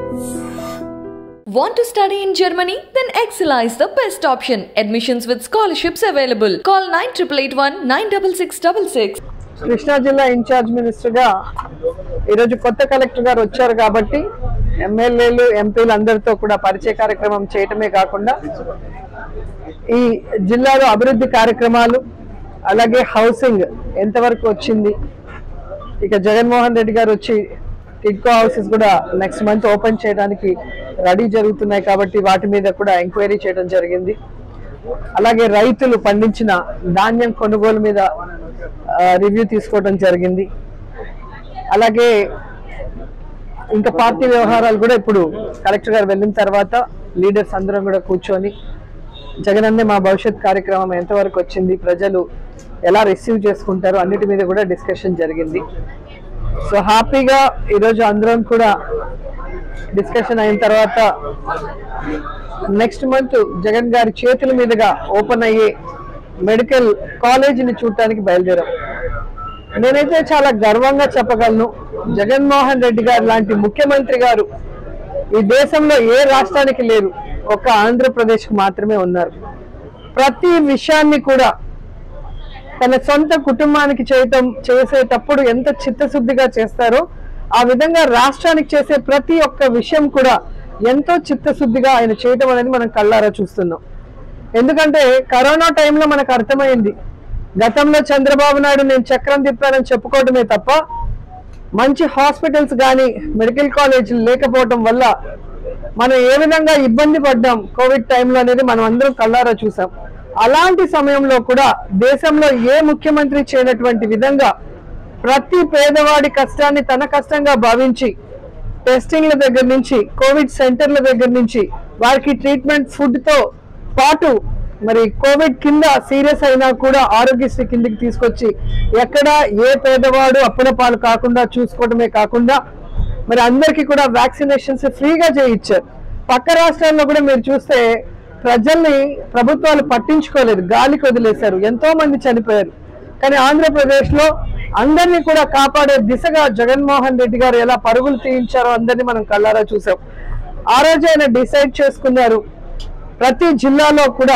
Want to study in Germany? Then Excella is the best option. Admissions with scholarships available. Call 9881 96666. Krishna జిల్లా incharge minister గా ఈరోజు కొత్త collector గారు వచ్చారు కాబట్టి ఎమ్మెల్యేలు ఎంపీలు అందరితో కూడా పరిచయ కార్యక్రమం చేయటమే కాకుండా ఈ జిల్లాలో అభివృద్ధి కార్యక్రమాలు అలాగే హౌసింగ్ ఎంతవరకు వచ్చింది ఇక జగన్మోహన్ రెడ్డి గారు వచ్చి టిడ్కో హౌసెస్ కూడా నెక్స్ట్ మంత్ ఓపెన్ చేయడానికి రెడీ జరుగుతున్నాయి కాబట్టి వాటి మీద కూడా ఎంక్వైరీ చేయడం జరిగింది అలాగే రైతులు పండించిన ధాన్యం కొనుగోలు మీద రివ్యూ తీసుకోవడం జరిగింది అలాగే ఇంకా పార్టీ వ్యవహారాలు కూడా ఇప్పుడు కలెక్టర్ గారు వెళ్ళిన తర్వాత లీడర్స్ అందరం కూడా కూర్చొని జగనన్నే మా భవిష్యత్ కార్యక్రమం ఎంతవరకు వచ్చింది ప్రజలు ఎలా రిసీవ్ చేసుకుంటారో అన్నిటి మీద కూడా డిస్కషన్ జరిగింది సో హ్యాపీగా ఈరోజు అందరం కూడా డిస్కషన్ అయిన తర్వాత నెక్స్ట్ మంత్ జగన్ గారి చేతుల మీదుగా ఓపెన్ అయ్యే మెడికల్ కాలేజీని చూడటానికి బయలుదేరాం నేనైతే చాలా గర్వంగా చెప్పగలను జగన్మోహన్ రెడ్డి గారు లాంటి ముఖ్యమంత్రి గారు ఈ దేశంలో ఏ రాష్ట్రానికి లేరు ఒక ఆంధ్రప్రదేశ్కి మాత్రమే ఉన్నారు ప్రతి విషయాన్ని కూడా తన సొంత కుటుంబానికి చేయటం చేసేటప్పుడు ఎంత చిత్తశుద్ధిగా చేస్తారో ఆ విధంగా రాష్ట్రానికి చేసే ప్రతి ఒక్క విషయం కూడా ఎంతో చిత్తశుద్ధిగా ఆయన చేయటం అనేది మనం కళ్ళారా చూస్తున్నాం ఎందుకంటే కరోనా టైంలో మనకు అర్థమైంది గతంలో చంద్రబాబు నాయుడు నేను చక్రం తిప్పానని చెప్పుకోవడమే తప్ప మంచి హాస్పిటల్స్ కానీ మెడికల్ కాలేజీలు లేకపోవడం వల్ల మనం ఏ విధంగా ఇబ్బంది పడ్డాం కోవిడ్ టైంలో అనేది మనం అందరం కళ్ళారా చూసాం అలాంటి సమయంలో కూడా దేశంలో ఏ ముఖ్యమంత్రి చేయనటువంటి విధంగా ప్రతి పేదవాడి కష్టాన్ని తన కష్టంగా భావించి టెస్టింగ్ల దగ్గర నుంచి కోవిడ్ సెంటర్ల దగ్గర నుంచి వారికి ట్రీట్మెంట్ ఫుడ్ తో పాటు మరి కోవిడ్ కింద సీరియస్ అయినా కూడా ఆరోగ్యశ్రీ కిందకి తీసుకొచ్చి ఎక్కడ ఏ పేదవాడు అప్పుల పాలు కాకుండా చూసుకోవడమే కాకుండా మరి అందరికీ కూడా వ్యాక్సినేషన్స్ ఫ్రీగా చేయించారు పక్క రాష్ట్రాల్లో కూడా మీరు చూస్తే ప్రజల్ని ప్రభుత్వాలు పట్టించుకోలేదు గాలికి వదిలేశారు ఎంతో మంది చనిపోయారు కానీ ఆంధ్రప్రదేశ్ లో అందరినీ కూడా కాపాడే దిశగా జగన్మోహన్ రెడ్డి గారు ఎలా పరుగులు తీయించారో అందరినీ మనం కళ్ళారా చూసాం ఆ రోజు ఆయన డిసైడ్ చేసుకున్నారు ప్రతి జిల్లాలో కూడా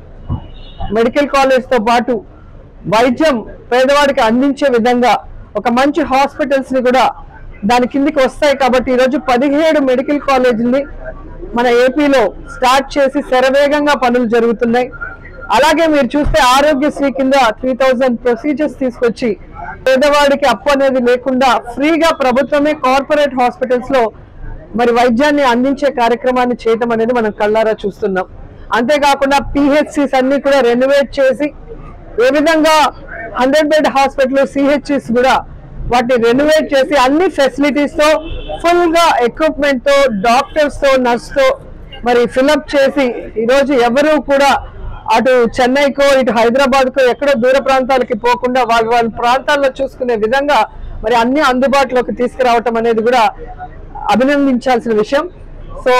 మెడికల్ కాలేజ్ తో పాటు వైద్యం పేదవాడికి అందించే విధంగా ఒక మంచి హాస్పిటల్స్ ని కూడా దాని కిందికి వస్తాయి కాబట్టి ఈరోజు పదిహేడు మెడికల్ కాలేజీని మన ఏపీలో స్టార్ట్ చేసి శరవేగంగా పనులు జరుగుతున్నాయి అలాగే మీరు చూస్తే ఆరోగ్యశ్రీ కింద త్రీ థౌజండ్ ప్రొసీజర్స్ తీసుకొచ్చి పేదవాడికి అప్పు అనేది లేకుండా ఫ్రీగా ప్రభుత్వమే కార్పొరేట్ హాస్పిటల్స్ లో మరి వైద్యాన్ని అందించే కార్యక్రమాన్ని చేయటం అనేది మనం కళ్ళారా చూస్తున్నాం అంతేకాకుండా పిహెచ్సిస్ అన్ని కూడా రెనోవేట్ చేసి ఏ విధంగా హండ్రెడ్ బెడ్ హాస్పిటల్ సిహెచ్సిస్ కూడా వాటిని రెనోవేట్ చేసి అన్ని ఫెసిలిటీస్ తో ఫుల్ గా ఎక్విప్మెంట్ తో డాక్టర్స్ తో నర్స్ తో మరి ఫిలప్ చేసి ఈరోజు ఎవరు కూడా అటు చెన్నైకో ఇటు హైదరాబాద్ కో ఎక్కడో దూర ప్రాంతాలకి పోకుండా వాళ్ళ వాళ్ళ ప్రాంతాల్లో చూసుకునే విధంగా మరి అన్ని అందుబాటులోకి తీసుకురావటం అనేది కూడా అభినందించాల్సిన విషయం సో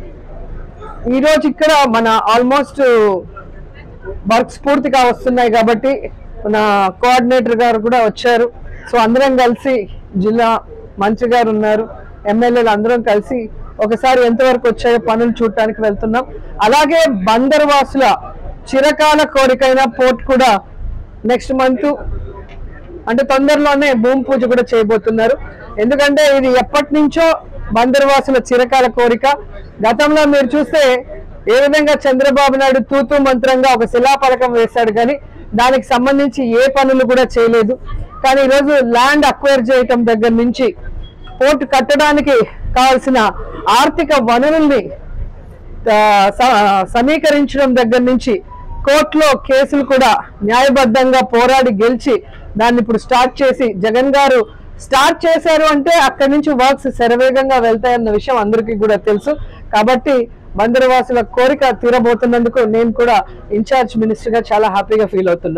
ఈ రోజు ఇక్కడ మన ఆల్మోస్ట్ వర్క్స్ పూర్తిగా వస్తున్నాయి కాబట్టి మన కోఆర్డినేటర్ గారు కూడా వచ్చారు సో అందరం కలిసి జిల్లా మంత్రి గారు ఉన్నారు ఎమ్మెల్యేలు అందరం కలిసి ఒకసారి ఎంతవరకు వచ్చాయో పనులు చూడటానికి వెళ్తున్నాం అలాగే బందర్ వాసుల చిరకాల కోరికైన పోర్ట్ కూడా నెక్స్ట్ మంత్ అంటే తొందరలోనే భూమి పూజ కూడా చేయబోతున్నారు ఎందుకంటే ఇది ఎప్పటి నుంచో బందర్వాసుల చిరకాల కోరిక గతంలో మీరు చూస్తే ఏ విధంగా చంద్రబాబు నాయుడు తూతూ మంత్రంగా ఒక శిలాఫలకం వేశాడు కానీ దానికి సంబంధించి ఏ పనులు కూడా చేయలేదు కానీ ఈరోజు ల్యాండ్ అక్వైర్ చేయటం దగ్గర నుంచి పోర్టు కట్టడానికి కావాల్సిన ఆర్థిక వనరుల్ని ఆ, స- సమీకరించడం దగ్గర నుంచి కోర్టులో కేసులు కూడా న్యాయబద్ధంగా పోరాడి గెలిచి దాన్ని ఇప్పుడు స్టార్ట్ చేసి జగన్ గారు స్టార్ట్ చేశారు అంటే అక్కడి నుంచి వర్క్స్ శరవేగంగా వెళ్తాయన్న విషయం అందరికీ కూడా తెలుసు కాబట్టి బందరవాసుల కోరిక తీరబోతున్నందుకు నేను కూడా ఇన్ఛార్జ్ మినిస్టర్ గా చాలా హ్యాపీగా ఫీల్ అవుతున్నా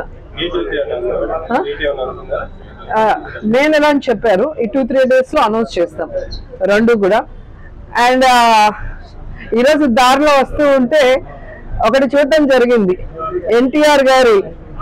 ఆ? ఆ, నేను ఎలా అని చెప్పారు ఈ టూ త్రీ డేస్ లో అనౌన్స్ చేస్తాం రెండు కూడా అండ్ ఈరోజు దారిలో వస్తూ ఉంటే ఒకటి చూడటం జరిగింది ఎన్టీఆర్ గారి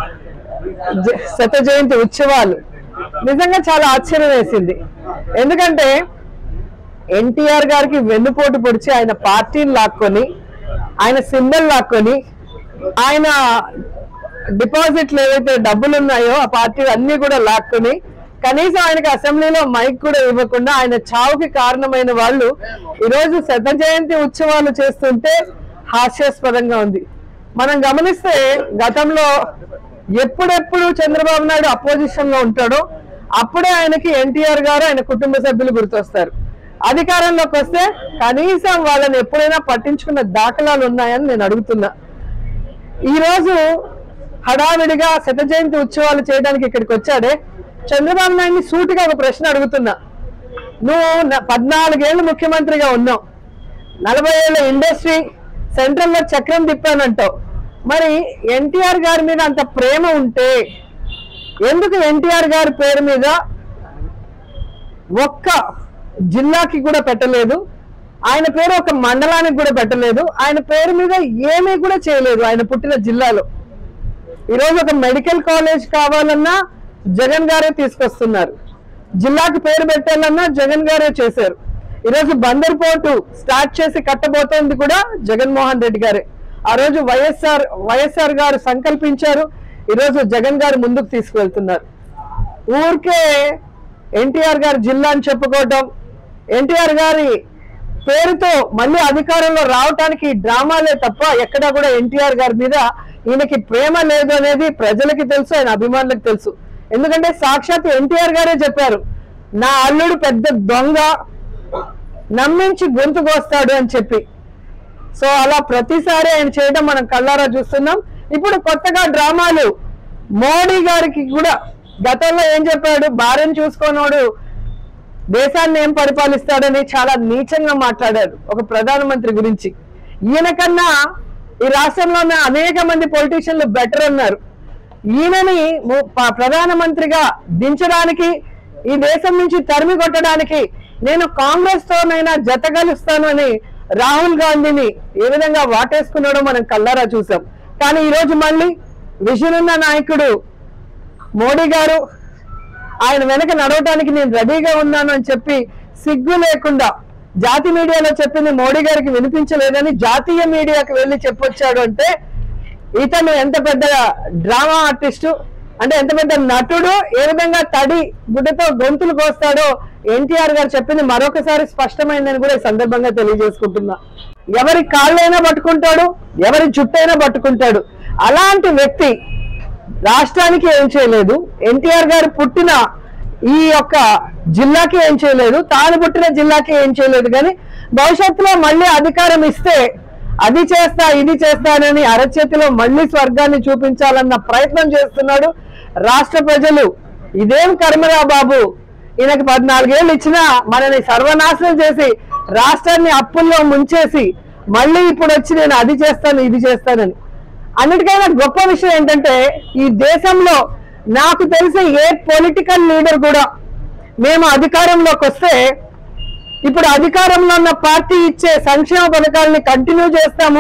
జ- శత జయంతి ఉత్సవాలు నిజంగా చాలా ఆశ్చర్యం వేసింది ఎందుకంటే ఎన్టీఆర్ గారికి వెన్నుపోటు పొడిచి ఆయన పార్టీని లాక్కొని ఆయన సింబల్ లాక్కొని ఆయన డిపాజిట్లు ఏవైతే డబ్బులు ఉన్నాయో ఆ పార్టీ అన్ని కూడా లాక్కొని కనీసం ఆయనకి అసెంబ్లీలో మైక్ కూడా ఇవ్వకుండా ఆయన చావుకి కారణమైన వాళ్ళు ఈరోజు శత జయంతి ఉత్సవాలు చేస్తుంటే హాస్యాస్పదంగా ఉంది మనం గమనిస్తే గతంలో ఎప్పుడెప్పుడు చంద్రబాబు నాయుడు అపోజిషన్ లో ఉంటాడో అప్పుడే ఆయనకి ఎన్టీఆర్ గారు ఆయన కుటుంబ సభ్యులు గుర్తొస్తారు అధికారంలోకి వస్తే కనీసం వాళ్ళని ఎప్పుడైనా పట్టించుకున్న దాఖలాలు ఉన్నాయని నేను అడుగుతున్నా ఈ రోజు హడావిడిగా శత జయంతి ఉత్సవాలు చేయడానికి ఇక్కడికి వచ్చాడే చంద్రబాబు నాయుడిని సూటిగా ఒక ప్రశ్న అడుగుతున్నా నువ్వు న- పద్నాలుగేళ్ళు ముఖ్యమంత్రిగా ఉన్నావు నలభై ఏళ్ళ ఇండస్ట్రీ సెంట్రల్ లో చక్రం తిప్పానంటావు మరి ఎన్టీఆర్ గారి మీద అంత ప్రేమ ఉంటే ఎందుకు ఎన్టీఆర్ గారి పేరు మీద ఒక్క జిల్లాకి కూడా పెట్టలేదు ఆయన పేరు ఒక మండలానికి కూడా పెట్టలేదు ఆయన పేరు మీద ఏమీ కూడా చేయలేదు ఆయన పుట్టిన జిల్లాలో ఈరోజు ఒక మెడికల్ కాలేజ్ కావాలన్నా జగన్ గారే తీసుకొస్తున్నారు జిల్లాకి పేరు పెట్టాలన్నా జగన్ గారే చేశారు ఈరోజు బందర్ పోర్టు స్టార్ట్ చేసి కట్టబోతోంది కూడా జగన్మోహన్ రెడ్డి గారే ఆ రోజు వైఎస్ఆర్ వైఎస్ఆర్ గారు సంకల్పించారు ఈరోజు జగన్ గారు ముందుకు తీసుకువెళ్తున్నారు ఊరికే ఎన్టీఆర్ గారి జిల్లా అని చెప్పుకోవటం ఎన్టీఆర్ గారి పేరుతో మళ్ళీ అధికారంలో రావటానికి డ్రామాలే తప్ప ఎక్కడా కూడా ఎన్టీఆర్ గారి మీద ఈయనకి ప్రేమ లేదు అనేది ప్రజలకి తెలుసు ఆయన అభిమానులకు తెలుసు ఎందుకంటే సాక్షాత్ ఎన్టీఆర్ గారే చెప్పారు నా అల్లుడు పెద్ద దొంగ నమ్మించి గొంతు కోస్తాడు అని చెప్పి సో అలా ప్రతిసారి ఆయన చేయడం మనం కళ్ళారా చూస్తున్నాం ఇప్పుడు కొత్తగా డ్రామాలు మోడీ గారికి కూడా గతంలో ఏం చెప్పాడు భార్యను చూసుకోనోడు దేశాన్ని ఏం పరిపాలిస్తాడని చాలా నీచంగా మాట్లాడారు ఒక ప్రధానమంత్రి గురించి ఈయన కన్నా ఈ రాష్ట్రంలో ఉన్న అనేక మంది పొలిటీషియన్లు బెటర్ అన్నారు ఈయనని ము- ప- ప్రధానమంత్రిగా దించడానికి ఈ దేశం నుంచి తరిమి కొట్టడానికి నేను కాంగ్రెస్ తోనైనా జతగలుస్తాను అని రాహుల్ గాంధీని ఏ విధంగా వాటేసుకున్నాడో మనం కల్లారా చూసాం కానీ ఈ రోజు మళ్ళీ విజన్ ఉన్న నాయకుడు మోడీ గారు ఆయన వెనక నడవటానికి నేను రెడీగా ఉన్నాను అని చెప్పి సిగ్గు లేకుండా జాతి మీడియాలో చెప్పింది మోడీ గారికి వినిపించలేదని జాతీయ మీడియాకి వెళ్ళి చెప్పొచ్చాడు అంటే ఇతను ఎంత పెద్ద డ్రామా ఆర్టిస్టు అంటే ఎంత పెద్ద నటుడు ఏ విధంగా తడి గుడ్డతో గొంతులు కోస్తాడో ఎన్టీఆర్ గారు చెప్పింది మరొకసారి స్పష్టమైందని కూడా ఈ సందర్భంగా తెలియజేసుకుంటున్నా ఎవరి కాళ్ళైనా పట్టుకుంటాడు ఎవరి జుట్టైనా పట్టుకుంటాడు అలాంటి వ్యక్తి రాష్ట్రానికి ఏం చేయలేదు ఎన్టీఆర్ గారు పుట్టిన ఈ యొక్క జిల్లాకి ఏం చేయలేదు తాను పుట్టిన జిల్లాకి ఏం చేయలేదు కానీ భవిష్యత్తులో మళ్ళీ అధికారం ఇస్తే అది చేస్తా ఇది చేస్తానని అరచేతిలో మళ్ళీ స్వర్గాన్ని చూపించాలన్న ప్రయత్నం చేస్తున్నాడు రాష్ట్ర ప్రజలు ఇదేం కర్మరా బాబు ఈయనకి పద్నాలుగేళ్ళు ఇచ్చినా మనని సర్వనాశనం చేసి రాష్ట్రాన్ని అప్పుల్లో ముంచేసి మళ్ళీ ఇప్పుడు వచ్చి నేను అది చేస్తాను ఇది చేస్తానని అన్నిటికైనా గొప్ప విషయం ఏంటంటే ఈ దేశంలో నాకు తెలిసి ఏ పొలిటికల్ లీడర్ కూడా మేము అధికారంలోకి వస్తే ఇప్పుడు అధికారంలో ఉన్న పార్టీ ఇచ్చే సంక్షేమ పథకాలని కంటిన్యూ చేస్తాము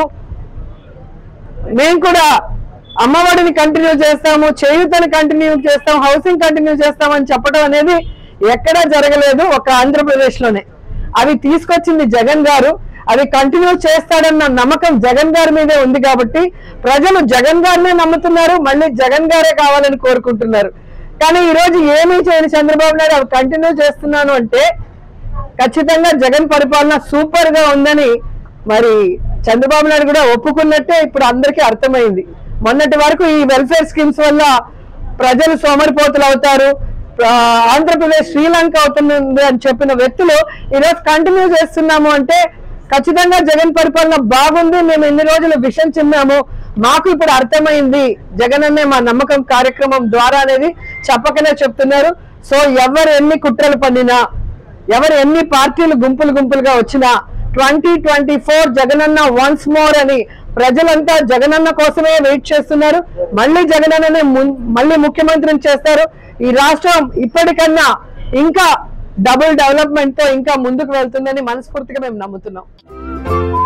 మేము కూడా అమ్మఒడిని కంటిన్యూ చేస్తాము చేయూతని కంటిన్యూ చేస్తాం హౌసింగ్ కంటిన్యూ చేస్తామని చెప్పడం అనేది ఎక్కడా జరగలేదు ఒక ఆంధ్రప్రదేశ్ లోనే అవి తీసుకొచ్చింది జగన్ గారు అవి కంటిన్యూ చేస్తాడన్న నమ్మకం జగన్ గారి మీదే ఉంది కాబట్టి ప్రజలు జగన్ గారినే నమ్ముతున్నారు మళ్ళీ జగన్ గారే కావాలని కోరుకుంటున్నారు కానీ ఈ రోజు ఏమీ చేయని చంద్రబాబు నాయుడు అవి కంటిన్యూ చేస్తున్నాను అంటే ఖచ్చితంగా జగన్ పరిపాలన సూపర్ గా ఉందని మరి చంద్రబాబు నాయుడు కూడా ఒప్పుకున్నట్టే ఇప్పుడు అందరికీ అర్థమైంది మొన్నటి వరకు ఈ వెల్ఫేర్ స్కీమ్స్ వల్ల ప్రజలు సోమరిపోతులు అవుతారు ఆ, ఆంధ్రప్రదేశ్ శ్రీలంక అవుతుంది అని చెప్పిన వ్యక్తులు ఈరోజు కంటిన్యూ చేస్తున్నాము అంటే ఖచ్చితంగా జగన్ పరిపాలన బాగుంది మేము ఎన్ని రోజులు విషం చిన్నాము మాకు ఇప్పుడు అర్థమైంది జగన్ అనే మా నమ్మకం కార్యక్రమం ద్వారా అనేది చెప్పకనే చెప్తున్నారు సో ఎవరు ఎన్ని కుట్రలు పన్నినా ఎవరు ఎన్ని పార్టీలు గుంపులు గుంపులుగా వచ్చినా twenty twenty four Jagananna once more అని ప్రజలంతా జగనన్న కోసమే వెయిట్ చేస్తున్నారు మళ్ళీ జగనన్ననే మున్- మళ్ళీ ముఖ్యమంత్రిని చేస్తారు ఈ రాష్ట్రం ఇప్పటికన్నా ఇంకా డబుల్ డెవలప్మెంట్ తో ఇంకా ముందుకు వెళ్తుందని మనస్ఫూర్తిగా మేము నమ్ముతున్నాం